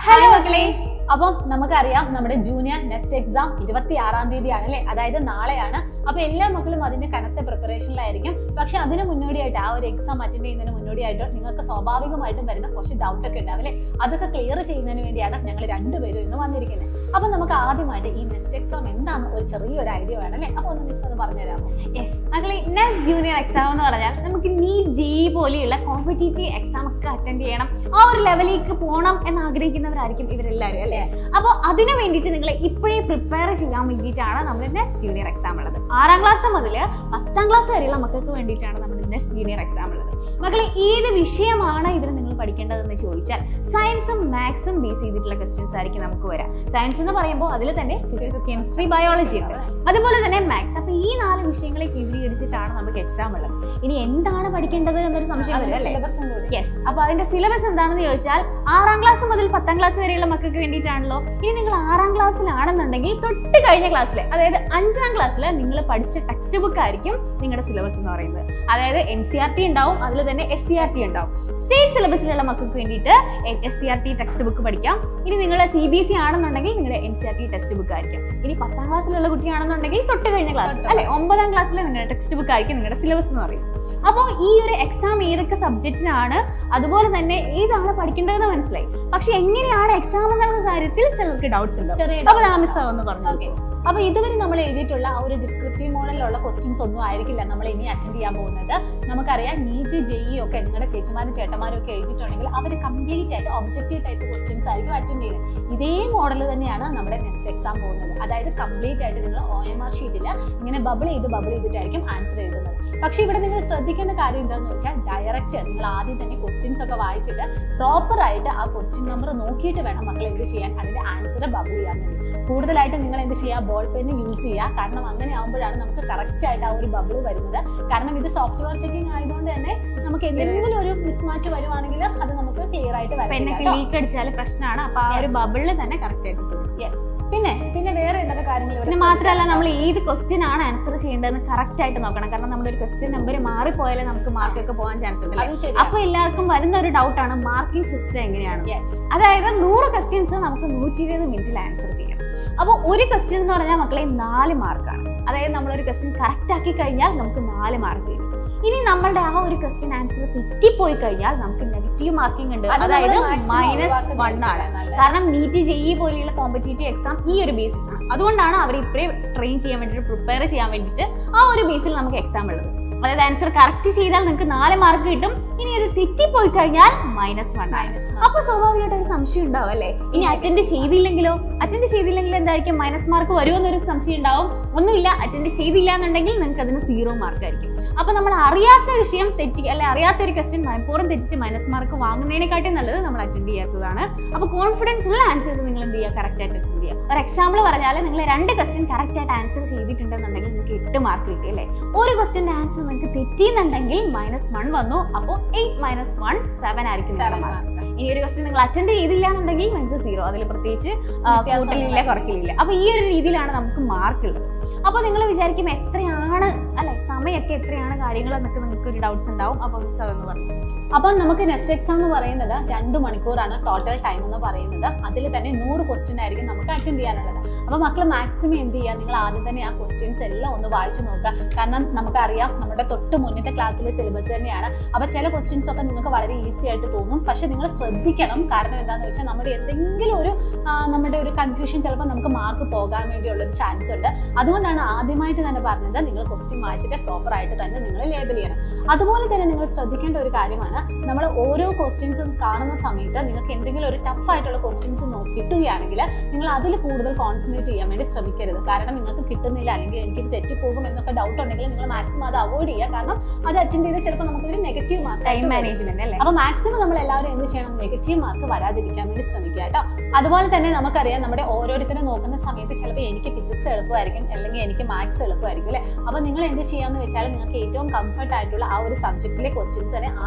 Hello മക്കളെ അപ്പം നമുക്കറിയാം നമ്മുടെ ജൂനിയർ നെക്സ്റ്റ് എക്സാം ഇരുപത്തി ആറാം തീയതിയാണ് അല്ലേ അതായത് നാളെയാണ് അപ്പൊ എല്ലാ മക്കളും അതിന്റെ കനത്ത പ്രിപ്പറേഷനിലായിരിക്കും പക്ഷെ അതിന് മുന്നോടിയായിട്ട് ആ ഒരു എക്സാം അറ്റൻഡ് ചെയ്യുന്നതിന് മുന്നോടിയായിട്ട് നിങ്ങൾക്ക് സ്വാഭാവികമായിട്ടും വരുന്ന കുറച്ച് ഡൗട്ട് ഒക്കെ ഉണ്ടാവും അല്ലേ അതൊക്കെ ക്ലിയർ ചെയ്യുന്നതിന് വേണ്ടിയാണ് ഞങ്ങൾ രണ്ടുപേരും ഇന്ന് വന്നിരിക്കുന്നത് അപ്പൊ നമുക്ക് ആദ്യമായിട്ട് ഈ നെക്സ്റ്റ് എക്സാം എന്താണെന്ന് ഒരു ചെറിയൊരു ഐഡിയ വേണം അല്ലേ അപ്പൊ ഒന്ന് മിസ് ഒന്ന് പറഞ്ഞുതരാമോ യെസ് മക്കളെ നെക്സ്റ്റ് ജൂനിയർ എക്സാം എന്ന് പറഞ്ഞാൽ നമുക്ക് നീറ്റ് ജെ പോലെയുള്ള കോമ്പറ്റേറ്റീവ് എക്സാം ഒക്കെ അറ്റൻഡ് ചെയ്യണം ആ ഒരു ലെവലിലേക്ക് പോകണം എന്ന് ആഗ്രഹിക്കുന്നവരായിരിക്കും ഇവരെല്ലാവരും അല്ലേ അപ്പോൾ അതിന് വേണ്ടിയിട്ട് നിങ്ങൾ ഇപ്പോഴേ പ്രിപ്പയർ ചെയ്യാൻ വേണ്ടിയിട്ടാണ് നമ്മൾ നെക്സ്റ്റ് ജൂനിയർ എക്സാം ഉള്ളത് ആറാം ക്ലാസ് മുതൽ പത്താം ക്ലാസ് വരെയുള്ള മക്കൾക്ക് വേണ്ടിയിട്ടാണ് നമ്മുടെ നെക്സ്റ്റ് ജൂനിയർ എക്സാം ഉള്ളത് മക്കളെ ഏത് വിഷയമാണ് ഇതിൽ നിങ്ങൾ പഠിക്കേണ്ടതെന്ന് ചോദിച്ചാൽ സയൻസും മാത്സും ബേസ് ചെയ്തിട്ടുള്ള ക്വസ്റ്റ്യൻസ് ആയിരിക്കും നമുക്ക് വരാം സയൻസ് എന്ന് പറയുമ്പോൾ അതിൽ തന്നെ ഫിസിക്സ് കെമിസ്ട്രി ബയോളജി ഉണ്ട് അതുപോലെ തന്നെ മാത്സ് അപ്പൊ ഈ നാല് വിഷയങ്ങളെ കേന്ദ്രീകരിച്ചിട്ടാണ് നമുക്ക് എക്സാം ഉള്ളത് ഇനി എന്താണ് പഠിക്കേണ്ടത് എന്നൊരു സംശയം വരും അല്ലേ സിലബസും കൂടി യെസ് അപ്പൊ അതിന്റെ സിലബസ് എന്താണെന്ന് ചോദിച്ചാൽ ആറാം ക്ലാസ് മുതൽ പത്താം ക്ലാസ് വരെയുള്ള മക്കൾക്ക് വേണ്ടിയിട്ടാണല്ലോ ഇനി നിങ്ങൾ ആറാം ക്ലാസ്സിലാണെന്നുണ്ടെങ്കിൽ തൊട്ട് കഴിഞ്ഞ ക്ലാസ്സിലെ അതായത് അഞ്ചാം ക്ലാസ്സിൽ നിങ്ങൾ പഠിച്ച ടെക്സ്റ്റ് ബുക്ക് ആയിരിക്കും നിങ്ങളുടെ സിലബസ് എന്ന് പറയുന്നത് അതായത് എൻ സി ആർ ടി ഉണ്ടാവും അതിൽ തന്നെ എസ് സി ആർ ടി ഉണ്ടാവും സ്റ്റേറ്റ് സിലബസിലുള്ള മക്കൾക്ക് വേണ്ടിയിട്ട് S C R T text book പഠിക്കാം ഇനി നിങ്ങൾ സി ബി എസ് ഇ ആണെന്നുണ്ടെങ്കിൽ നിങ്ങളുടെ N C R T text book ആയിരിക്കും ഇനി പത്താം ക്ലാസ്സിലുള്ള കുട്ടിയാണെന്നുണ്ടെങ്കിൽ തൊട്ട് കഴിഞ്ഞ ക്ലാസ് തൊട്ട് അല്ലെ ഒമ്പതാം ക്ലാസ്സിലെ നിങ്ങളുടെ ടെക്സ്റ്റ് ബുക്ക് ആയിരിക്കും നിങ്ങളുടെ സിലബസ് എന്ന് പറയുന്നത് അപ്പോൾ ഈ ഒരു എക്സാം ഏതൊക്കെ സബ്ജക്റ്റിനാണ് അതുപോലെ തന്നെ ഏതാണ് പഠിക്കേണ്ടതെന്ന് മനസ്സിലായി പക്ഷെ എങ്ങനെയാണ് എക്സാം എന്നുള്ള കാര്യത്തിൽ ചിലർക്ക് ഡൗട്ട്സ് ഉണ്ട് ചെറിയ അപ്പൊ താമസം ഒന്ന് പറഞ്ഞു ഓക്കെ അപ്പൊ ഇതുവരെ നമ്മൾ എഴുതിയിട്ടുള്ള ആ ഒരു ഡിസ്ക്രിപ്റ്റീവ് മോഡലിലുള്ള ക്വസ്റ്റ്യൻസ് ഒന്നും ആയിരിക്കില്ല നമ്മൾ ഇനി അറ്റൻഡ് ചെയ്യാൻ പോകുന്നത് നമുക്കറിയാം നീറ്റ് ജെഇ ഒക്കെ നിങ്ങളുടെ ചേച്ചിമാരും ചേട്ടന്മാരും ഒക്കെ എഴുതിയിട്ടുണ്ടെങ്കിൽ അവർ കംപ്ലീറ്റ് ആയിട്ട് ഒബ്ജക്റ്റീവ് ടൈപ്പ് ക്വസ്റ്റ്യൻസ് ആയിരിക്കും അറ്റൻഡ് ചെയ്യുന്നത് ഇതേ മോഡൽ തന്നെയാണ് നമ്മുടെ നെക്സ്റ്റ് എക്സാം പോകുന്നത് അതായത് കംപ്ലീറ്റ് ആയിട്ട് നിങ്ങൾ ഒ എം ആർ ഷീറ്റിൽ ഇങ്ങനെ ബബിൾ ചെയ്ത് ബബിൾ ചെയ്തിട്ടായിരിക്കും ആൻസർ എഴുതുന്നത് പക്ഷേ ഇവിടെ നിങ്ങൾ ശ്രദ്ധിക്കേണ്ട കാര്യം എന്താണെന്ന് വെച്ചാൽ ഡയറക്റ്റ് നിങ്ങൾ ആദ്യം തന്നെ ക്വസ്റ്റ്യൻസ് ഒക്കെ വായിച്ചിട്ട് പ്രോപ്പർ ആയിട്ട് ആ ക്വസ്റ്റ്യൻ നമ്പർ നോക്കിയിട്ട് വേണം മക്കൾ എന്ത് ചെയ്യാൻ അതിന്റെ ആൻസർ ബബിൾ ചെയ്യാൻ വേണ്ടി കൂടുതലായിട്ട് നിങ്ങൾ എന്ത് ചെയ്യുക ബോൾ പെന്ന് യൂസ് ചെയ്യുക കാരണം അങ്ങനെ ആകുമ്പോഴാണ് നമുക്ക് കറക്റ്റ് ആയിട്ട് ആ ഒരു ബബിൾ വരുന്നത് കാരണം ഇത് സോഫ്റ്റ്വെയർ ചെക്കിംഗ് ആയതുകൊണ്ട് തന്നെ നമുക്ക് എന്തെങ്കിലും ഒരു മിസ്മാച്ച് വരുവാണെങ്കിൽ അത് നമുക്ക് ക്ലിയർ ആയിട്ട് പെന്നൊക്കെ വരും ലീക്ക് അടിച്ചാൽ പ്രശ്നമാണ് അപ്പൊ ആ ഒരു Yes. ബബിളിൽ തന്നെ കറക്റ്റ് ആയിട്ട് ചെയ്യും യെസ് പിന്നെ പിന്നെ വേറെ എന്തൊക്കെ കാര്യങ്ങൾ ഇവിടെ പിന്നെ മാത്രമല്ല നമ്മൾ ഏത് ക്വസ്റ്റ്യൻ ആണ് ആൻസർ ചെയ്യേണ്ടതെന്ന് കറക്റ്റ് ആയിട്ട് നോക്കണം കാരണം നമ്മുടെ ഒരു ക്വസ്റ്റ്യൻ നമ്പർ മാറിപ്പോയാലേ നമുക്ക് മാർക്കൊക്കെ പോകാൻ ചാൻസ് ഉണ്ട് അതും ശരി അപ്പൊ എല്ലാവർക്കും വരുന്ന ഒരു ഡൗട്ടാണ് മാർക്കിംഗ് സിസ്റ്റം എങ്ങനെയാണ് യെസ് അതായത് നൂറ് ക്വസ്റ്റ്യൻസ് നമുക്ക് നൂറ്റി ഇരുപത് മിനിറ്റിൽ ആൻസർ ചെയ്യണം അപ്പോൾ ഒരു ക്വസ്റ്റ്യൻ എന്ന് പറഞ്ഞാൽ മക്കളെ നാല് മാർക്കാണ് അതായത് നമ്മളൊരു ക്വസ്റ്റ്യൻ കറക്റ്റ് ആക്കി കഴിഞ്ഞാൽ നമുക്ക് നാല് മാർക്ക് കിട്ടും ഇനി നമ്മളുടെ ആ ഒരു ക്വസ്റ്റ്യൻ ആൻസർ തെറ്റിപ്പോയി കഴിഞ്ഞാൽ നമുക്ക് നെഗറ്റീവ് മാർക്കിംഗ് ഉണ്ട് അത് അതായത് നമ്മള് maximum മൈനസ് വൺ ഒഴിവാക്കുന്നതായിരിക്കും ആണ് നല്ലത്. കാരണം നീറ്റ് ജെഇ പോലെയുള്ള കോമ്പറ്റേറ്റീവ് എക്സാം ഈ ഒരു ബേസിലാണ് അതുകൊണ്ടാണ് അവർ ഇപ്പോഴേ ട്രെയിൻ ചെയ്യാൻ വേണ്ടിയിട്ട് പ്രിപ്പയർ ചെയ്യാൻ വേണ്ടിയിട്ട് ആ ഒരു ബേസിൽ നമുക്ക് എക്സാം ഉള്ളത് അതായത് ആൻസർ കറക്റ്റ് ചെയ്താൽ നിങ്ങൾക്ക് നാല് മാർക്ക് കിട്ടും ഇനി അത് തെറ്റിപ്പോയി കഴിഞ്ഞാൽ മൈനസ് വൺ ആണ് മൈനസ് അപ്പൊ സ്വാഭാവികമായിട്ട് ഒരു സംശയം ഉണ്ടാവും അല്ലേ ഇനി അറ്റൻഡ് ചെയ്തില്ലെങ്കിലോ അറ്റൻഡ് ചെയ്തില്ലെങ്കിൽ എന്തായിരിക്കും മൈനസ് മാർക്ക് വരുമെന്നൊരു സംശയം ഉണ്ടാവും ഒന്നുമില്ല അറ്റൻഡ് ചെയ്തില്ല എന്നുണ്ടെങ്കിൽ നിങ്ങൾക്ക് അതിന് സീറോ മാർക്ക് ആയിരിക്കും അപ്പൊ നമ്മൾ അറിയാത്ത വിഷയം തെറ്റി അല്ലെ അറിയാത്ത ഒരു ക്വസ്റ്റ്യൻ മനഃപൂർവ്വം തെറ്റിച്ച് മൈനസ് മാർക്ക് വാങ്ങുന്നതിനെക്കാട്ടും നല്ലത് നമ്മൾ അറ്റൻഡ് ചെയ്യാത്തതാണ് അപ്പൊ കോൺഫിഡൻസ് ഉള്ള ആൻസേഴ്സ് നിങ്ങൾ എന്ത് ചെയ്യുക കറക്റ്റ് ആയിട്ട് അറ്റൻഡ് ചെയ്യുക ഒരു എക്സാമ്പിൾ പറഞ്ഞാൽ നിങ്ങൾ രണ്ട് ക്വസ്റ്റ്യൻ കറക്റ്റ് ആയിട്ട് ആൻസർ ചെയ്തിട്ടുണ്ടെന്നുണ്ടെങ്കിൽ നിങ്ങൾക്ക് എട്ട് മാർക്ക് കിട്ടി അല്ലേ ഒരു ക്വസ്റ്റ്യന്റെ ആൻസർ നിങ്ങൾക്ക് തെറ്റിയെന്നുണ്ടെങ്കിൽ മൈനസ് വൺ വന്നു അപ്പോൾ എയ്റ്റ് മൈനസ് വൺ സെവൻ ആയിരിക്കും നിങ്ങളുടെ സെവൻ mark. മാർക്ക് ഇനി ഒരു ക്വസ്റ്റ്യൻ നിങ്ങൾ അറ്റൻഡ് ചെയ്തില്ല എന്നുണ്ടെങ്കിൽ നിങ്ങൾക്ക് സീറോ അതിൽ പ്രത്യേകിച്ച് ആ, വ്യത്യാസം കൂട്ടലില്ല ഒന്നും കുറയ്ക്കലില്ല അപ്പൊ ഈ ഒരു രീതിയിലാണ് നമുക്ക് മാർക്ക് ഉള്ളത് അപ്പൊ നിങ്ങൾ വിചാരിക്കും എത്രയാണ് അല്ലെ സമയമൊക്കെ എത്രയാണ് കാര്യങ്ങൾ എന്നൊക്കെ നിങ്ങൾക്ക് ഒരു ഡൗട്ട്സ് ഉണ്ടാവും അപ്പൊ മിസ് അതെന്ന് പറഞ്ഞു അപ്പം നമുക്ക് നെക്സ്റ്റ് എക്സാം എന്ന് പറയുന്നത് രണ്ട് മണിക്കൂറാണ് ടോട്ടൽ ടൈം എന്ന് പറയുന്നത് അതിൽ തന്നെ നൂറ് ക്വസ്റ്റ്യൻ ആയിരിക്കും നമുക്ക് അറ്റൻഡ് ചെയ്യാനുള്ളത് അപ്പൊ മക്കൾ മാക്സിമം എന്ത് ചെയ്യുക നിങ്ങൾ ആദ്യം തന്നെ ആ ക്വസ്റ്റ്യൻസ് എല്ലാം ഒന്ന് വായിച്ചു നോക്കുക കാരണം നമുക്കറിയാം നമ്മുടെ തൊട്ട് മുന്നത്തെ ക്ലാസ്സിലെ സിലബസ് തന്നെയാണ് അപ്പൊ ചില ക്വസ്റ്റ്യൻസ് ഒക്കെ നിങ്ങൾക്ക് വളരെ ഈസി ആയിട്ട് തോന്നും പക്ഷെ നിങ്ങൾ ശ്രദ്ധിക്കണം കാരണം എന്താണെന്ന് വെച്ചാൽ നമ്മുടെ എന്തെങ്കിലും ഒരു ആ, നമ്മുടെ ഒരു കൺഫ്യൂഷൻ ചിലപ്പോൾ നമുക്ക് മാർക്ക് പോകാൻ വേണ്ടിയുള്ള ഒരു ചാൻസ് ഉണ്ട് അതുകൊണ്ടാണ് ആദ്യമായിട്ട് തന്നെ പറഞ്ഞത് നിങ്ങൾ ക്വസ്റ്റ്യൻ വായിച്ചിട്ട് പ്രോപ്പർ ആയിട്ട് തന്നെ നിങ്ങൾ ലേബൽ ചെയ്യണം അതുപോലെ തന്നെ നിങ്ങൾ ശ്രദ്ധിക്കേണ്ട ഒരു കാര്യമാണ് നമ്മൾ ഓരോ ക്വസ്റ്റ്യൻസും കാണുന്ന സമയത്ത് നിങ്ങൾക്ക് എന്തെങ്കിലും ഒരു ടഫ് ആയിട്ടുള്ള ക്വസ്റ്റ്യൻസ് കിട്ടുകയാണെങ്കിൽ നിങ്ങൾ അതിൽ കൂടുതൽ കോൺസെൻട്രേറ്റ് ചെയ്യാൻ വേണ്ടി ശ്രമിക്കരുത് കാരണം നിങ്ങൾക്ക് കിട്ടുന്നില്ല അല്ലെങ്കിൽ എനിക്ക് ഇത് തെറ്റിപ്പോകും എന്നൊക്കെ ഡൗട്ട് ഉണ്ടെങ്കിൽ നിങ്ങൾ മാക്സിമം അത് അവോയ്ഡ് ചെയ്യുക കാരണം അത് അറ്റൻഡ് ചെയ്ത് ചിലപ്പോൾ നമുക്കൊരു നെഗറ്റീവ് ടൈം മാർക്ക് മാനേജ്മെന്റ് അല്ലേ അപ്പൊ മാക്സിമം നമ്മൾ എല്ലാവരും എന്ത് ചെയ്യണം നെഗറ്റീവ് മാർക്ക് വരാതിരിക്കാൻ വേണ്ടി ശ്രമിക്കുക കേട്ടോ അതുപോലെ തന്നെ നമുക്കറിയാം നമ്മുടെ ഓരോരുത്തരും നോക്കുന്ന സമയത്ത് ചിലപ്പോൾ എനിക്ക് ഫിസിക്സ് എളുപ്പമായിരിക്കും അല്ലെങ്കിൽ എനിക്ക് മാത്സ് എളുപ്പമായിരിക്കും അല്ലേ അപ്പൊ നിങ്ങൾ എന്ത് ചെയ്യാന്ന് വെച്ചാൽ നിങ്ങൾക്ക് ഏറ്റവും കംഫർട്ട് ആയിട്ടുള്ള ആ ഒരു സബ്ജക്റ്റിലെ ക്വസ്റ്റ്യൻസ് തന്നെ ആദ്യം അറ്റൻഡ്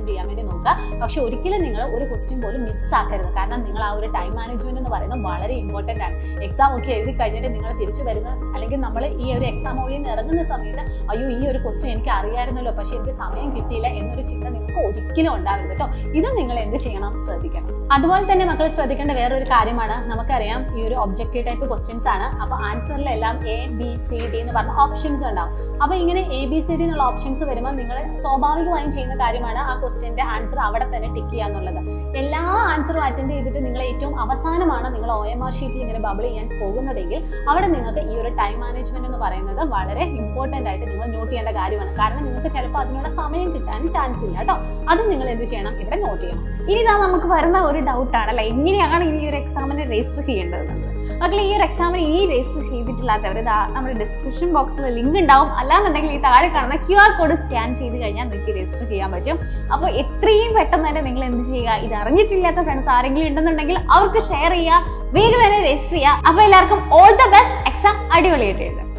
അറ്റൻഡ് ചെയ്യാൻ വേണ്ടി നോക്കുക പക്ഷെ ഒരിക്കലും നിങ്ങൾ ഒരു ക്വസ്റ്റ്യൻ പോലും മിസ്സാക്കരുത് കാരണം നിങ്ങൾ ആ ഒരു ടൈം മാനേജ്മെന്റ് എന്ന് പറയുന്നത് വളരെ ഇമ്പോർട്ടന്റ് ആണ് എക്സാം ഒക്കെ എഴുതി കഴിഞ്ഞിട്ട് നിങ്ങൾ തിരിച്ചു വരുന്ന അല്ലെങ്കിൽ നമ്മൾ ഈ ഒരു എക്സാം ഹോളിൽ നിന്ന് ഇറങ്ങുന്ന സമയത്ത് അയ്യോ ഈ ഒരു ക്വസ്റ്റ്യൻ എനിക്ക് അറിയാമായിരുന്നല്ലോ പക്ഷെ എനിക്ക് സമയം കിട്ടിയില്ല എന്നൊരു ചിന്ത നിങ്ങൾക്ക് ഒരിക്കലും ഉണ്ടാവരുത് കേട്ടോ ഇത് നിങ്ങൾ എന്ത് ചെയ്യണം ശ്രദ്ധിക്കണം അതുപോലെ തന്നെ മക്കൾ ശ്രദ്ധിക്കേണ്ട വേറൊരു കാര്യമാണ് നമുക്കറിയാം ഈ ഒരു ഒബ്ജക്റ്റീവ് ടൈപ്പ് ക്വസ്റ്റ്യൻസ് ആണ് അപ്പൊ ആൻസറിലെല്ലാം എ ബി സി ഡി എന്ന് പറഞ്ഞ ഓപ്ഷൻസ് ഉണ്ടാവും അപ്പൊ ഇങ്ങനെ എ ബി സി ഡി എന്നുള്ള ഓപ്ഷൻസ് വരുമ്പോൾ നിങ്ങൾ സ്വാഭാവികമായും ചെയ്യുന്ന കാര്യമാണ് ആ ക്വസ്റ്റ്യന്റെ ആൻസർ അവിടെ തന്നെ ടിക്ക് ചെയ്യുക എന്നുള്ളത് എല്ലാ ആൻസറും അറ്റൻഡ് ചെയ്തിട്ട് നിങ്ങൾ ഏറ്റവും അവസാനമാണ് നിങ്ങൾ ഒ എം ആർ ഷീറ്റിൽ ഇങ്ങനെ ബബിൾ ചെയ്യാൻ പോകുന്നതെങ്കിൽ അവിടെ നിങ്ങൾക്ക് ഈ ഒരു ടൈം മാനേജ്മെന്റ് എന്ന് പറയുന്നത് വളരെ ഇമ്പോർട്ടന്റ് ആയിട്ട് നിങ്ങൾ നോട്ട് ചെയ്യേണ്ട കാര്യമാണ് കാരണം നിങ്ങൾക്ക് ചിലപ്പോൾ അതിനുള്ള സമയം കിട്ടാനും ചാൻസ് ഇല്ല കേട്ടോ അത് നിങ്ങൾ എന്ത് ചെയ്യണം ഇവിടെ നോട്ട് ചെയ്യണം ഇനി ഇതാ നമുക്ക് വരുന്ന ഒരു ഡൗട്ട് ആണല്ലേ എങ്ങനെയാണ് ഇനി ഈ ഒരു എക്സാമിന് രജിസ്റ്റർ ചെയ്യേണ്ടത് എന്നുള്ളത് മക്കളെ ഈ ഒരു എക്സാമിന് ഈ രജിസ്റ്റർ ചെയ്തിട്ടില്ലാത്തവർ ഇതാ നമ്മുടെ ഡിസ്ക്രിപ്ഷൻ ബോക്സിൽ ലിങ്ക് ഉണ്ടാവും അല്ലാന്നുണ്ടെങ്കിൽ ഈ താഴെ കാണുന്ന ക്യു ആർ കോഡ് സ്കാൻ ചെയ്ത് കഴിഞ്ഞാൽ നിങ്ങൾക്ക് രജിസ്റ്റർ ചെയ്യാൻ പറ്റും അപ്പോൾ എത്രയും പെട്ടെന്ന് തന്നെ നിങ്ങൾ എന്ത് ചെയ്യുക ഇത് അറിഞ്ഞിട്ടില്ലാത്ത ഫ്രണ്ട്സ് ആരെങ്കിലും ഉണ്ടെന്നുണ്ടെങ്കിൽ അവർക്ക് ഷെയർ ചെയ്യുക വേഗം തന്നെ രജിസ്റ്റർ ചെയ്യുക അപ്പോൾ എല്ലാവർക്കും ഓൾ ദ ബെസ്റ്റ് എക്സാം അടിപൊളിയായിട്ട് എഴുതാം